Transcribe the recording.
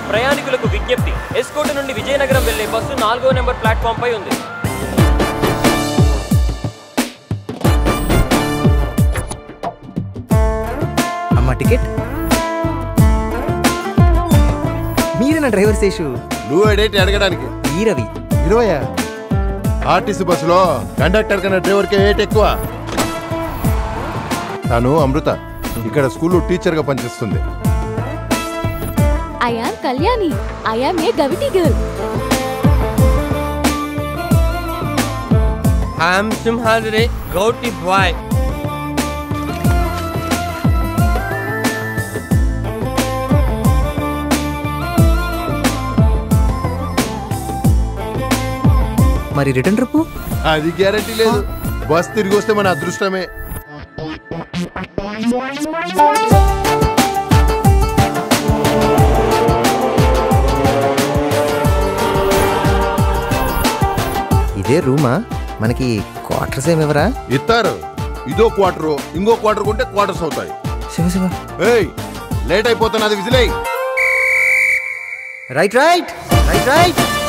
ప్రయాణికులకు విజ్ఞప్తి ఎస్కోట్ నుండి విజయనగరం వెళ్లే బస్సు నాలుగో నెంబర్ ప్లాట్ఫామ్ పై ఉంది అమ్మా టికెట్ మీరేనా డ్రైవర్ శేషు నువ్వు ఎడేటి అడగడానికి ఈ రవి ఇరవయా ఆర్టీసీ బస్సులో కండక్టర్ కన్నా డ్రైవర్కే ఏట్ ఎక్కువ తాను అమృత ఇక్కడ స్కూల్లో టీచర్గా పనిచేస్తుంది I am Kalyani. I am a Gaviti girl. I'm Simhadri Gauti boy. మరి రిటర్న్ ట్రిప్ అది గ్యారంటీ లేదు బస్ తిరిగి వస్తే మన అదృష్టమే ఇదే రూమా మనకి క్వార్టర్స్ ఏమివరా ఇస్తారు ఇదో క్వార్టర్ ఇంకో క్వార్టర్ కొంటే క్వార్టర్స్ అవుతాయి శివ శివ ఏయ్ లేట్ అయిపోతున్నది విజిలై రైట్ రైట్ రైట్ రైట్